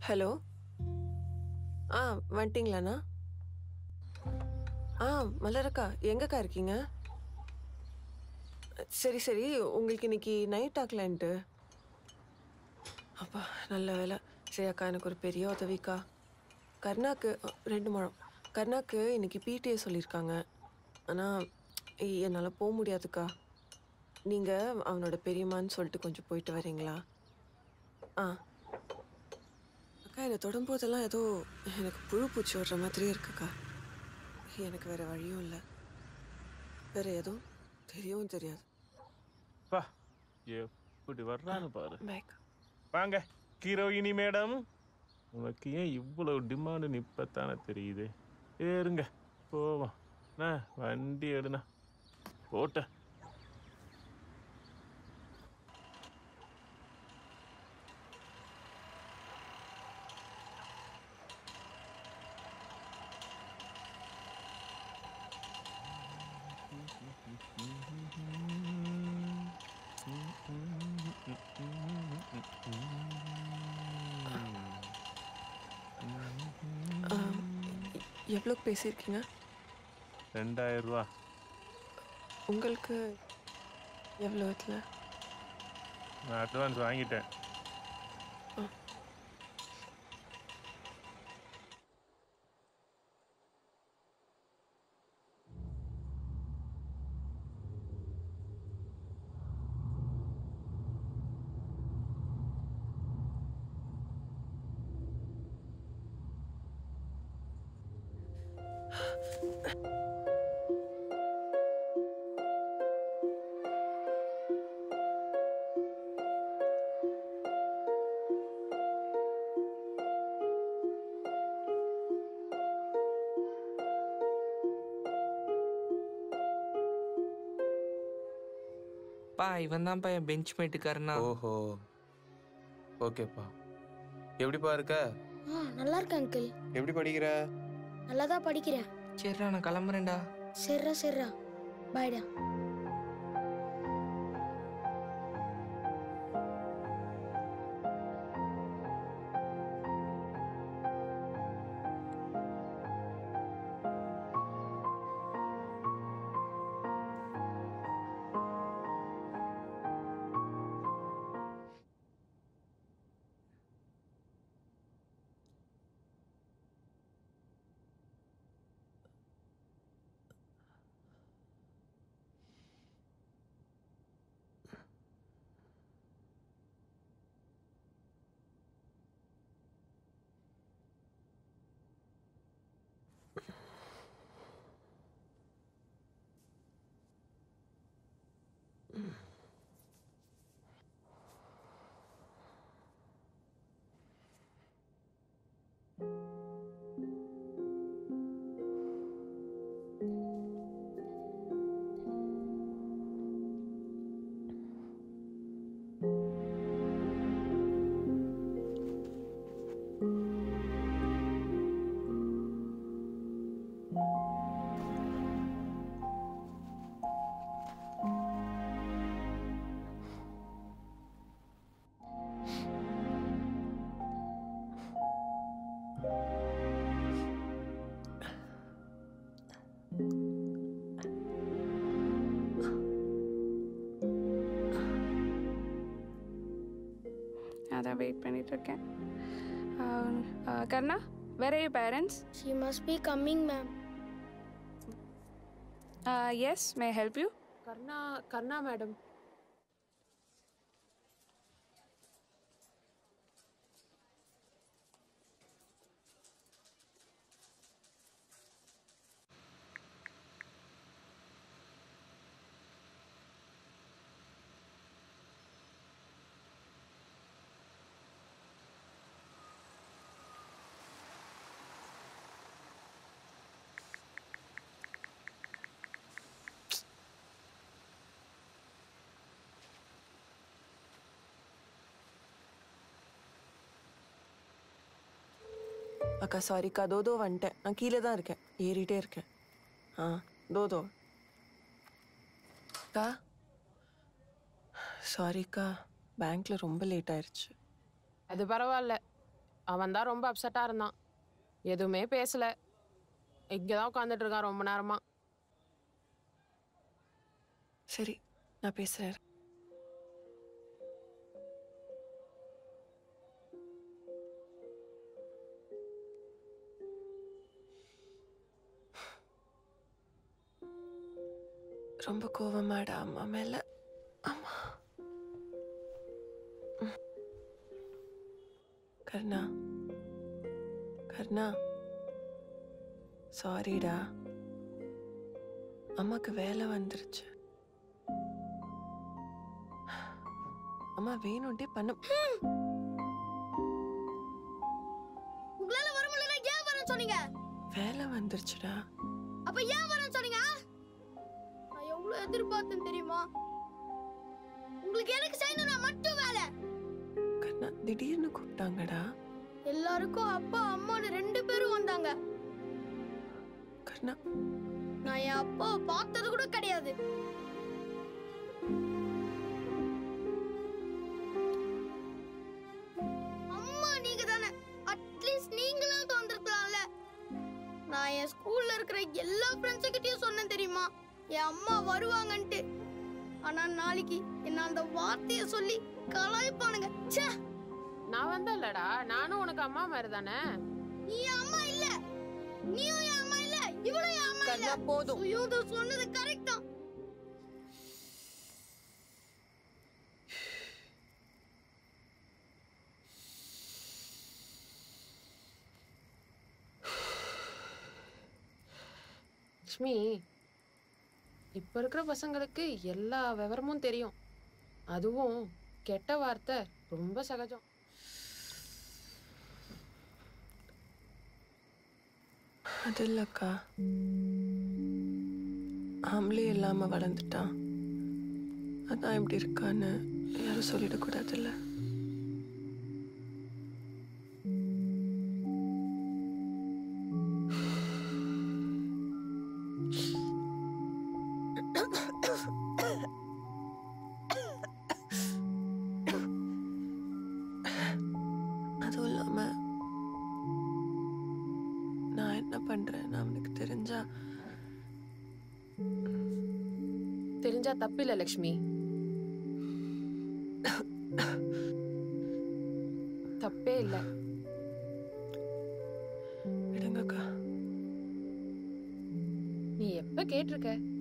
Hello ஆ வந்துட்டிங்களாண்ணா ஆ மலரக்கா எங்கக்கா இருக்கீங்க சரி சரி உங்களுக்கு இன்னைக்கு நைட் ஆக்கலான்ட்டு அப்பா நல்ல வேலை சரி அக்கா எனக்கு ஒரு பெரிய உதவிக்கா கர்ணாக்கு அ, ரெண்டு முழம் கர்ணாக்கு இன்னைக்கு பிடிஏ சொல்லியிருக்காங்க ஆனால் என்னால் போக முடியாதுக்கா நீங்கள் அவனோட பெரியம்மான்னு சொல்லிட்டு கொஞ்சம் போயிட்டு வரீங்களா ஆ அக்கா என்னை தொடும்போதெல்லாம் ஏதோ எனக்கு புழு பூச்சி விடுற மாதிரியே இருக்குக்கா எனக்கு வேற வழியும் இல்லை வேற எதுவும் தெரியவும் தெரியாது பா எப்படி வர்றான்னு பாரு பேக் வாங்க ஹீரோயினி மேடம் உனக்கு ஏன் இவ்வளவு டிமாண்டு இப்பத்தானே தெரியுது ஏறுங்க போவோம் அண்ணா, வண்டி எடுண்ணா போட்ட எவ்வளோ பேசியிருக்கீங்க ரெண்டாயிரம் ரூபா உங்களுக்கு எவ்வளோ இதில் நான் அட்வான்ஸ் வாங்கிட்டேன் பா இவன் தான்ப்பா என் பெஞ்ச் மேட்டுக்காரனா ஓஹோ ஓகேப்பா எப்படிப்பா இருக்க ஆ நல்லா இருக்கேன் அங்கிள் எப்படி படிக்கிற நல்லா தான் படிக்கிறேன் சரிடா நான் கிளம்புறேன்டா சரிடா சரிடா பாய்டா அதான் வெயிட் பண்ணிட்டு இருக்கேன் ஆஹ், ஆஹ், கர்ணா வேற you parents she must be coming ma'am yes may help you Karna Karna madam அக்கா சாரிக்கா தோதோ வந்துட்டேன் நான் கீழே தான் இருக்கேன் ஏறிட்டே இருக்கேன் ஆ தோதோ அக்கா சாரிக்கா பேங்க்ல ரொம்ப லேட் ஆயிருச்சு அது பரவாயில்ல அவன் தான் ரொம்ப அப்செட்டாக இருந்தான் எதுவுமே பேசல இங்கே தான் உட்காந்துட்டு இருக்கான் ரொம்ப நேரமா சரி நான் பேசுறேன் ரொம்ப கோவமாடா அம்மா மேல அம்மா ம். கர்ணா கர்ணா சாரிடா அம்மாக்கு வேலை வந்துருச்சு அம்மா வேணும்ட்டே பண்ண உங்களால வர முடியல ஏன் வரேன்னு சொன்னீங்க வேலை வந்துருச்சுடா அப்ப ஏன் வரேன்னு சொன்னீங்க நான் எவ்வளவு எதிர்பார்த்தேன் தெரியுமா உங்களுக்கு எனக்கு செய்யணும்னா மட்டும் வேலை கண்ணா திடீர்னு கூப்பிட்டாங்கடா எல்லாருக்கும் அப்பா அம்மான்னு ரெண்டு பேரும் வந்தாங்க கர்ணா நான் என் அப்பாவை பார்த்தது கூட கிடையாது அம்மா நீங்க தானே அட்லீஸ்ட் நீங்களும் வந்திருக்கலாம்ல நான் என் ஸ்கூல்ல இருக்கிற எல்லா ஃப்ரெண்ட்ஸ் கிட்டயும் சொன்னேன் தெரியுமா என் அம்மா வருவாங்கன்ட்டு ஆனா நாளைக்கு என்ன அந்த வார்த்தைய சொல்லி கலாய்ப்பானுங்க ச்சே நான் வந்தேன்லடா நானும் உனக்கு அம்மா மாதிரி தானே நீ என் அம்மா இல்ல நீயும் என் அம்மா இல்ல இவளும் என் அம்மா இல்ல கர்ணா போதும் சுயோதம் சொன்னது கரெக்ட் தான் லக்ஷ்மி இப்போ இருக்கிற பசங்களுக்கு எல்லா விவரமும் தெரியும் அதுவும் கெட்ட வார்த்தை ரொம்ப சகஜம் அது இல்லக்கா ஆம்பளே இல்லாம வளர்ந்துட்டான் அதான் இப்படி இருக்கான்னு யாரும் சொல்லிடக்கூடாதுல்ல அதுவும் இல்லாம நான் என்ன பண்றேன்னு அவனுக்கு தெரிஞ்சா தெரிஞ்சா தப்பில்லை லக்ஷ்மி தப்பே இல்லை விடுங்கக்கா நீ எப்ப கேட்டிருக்க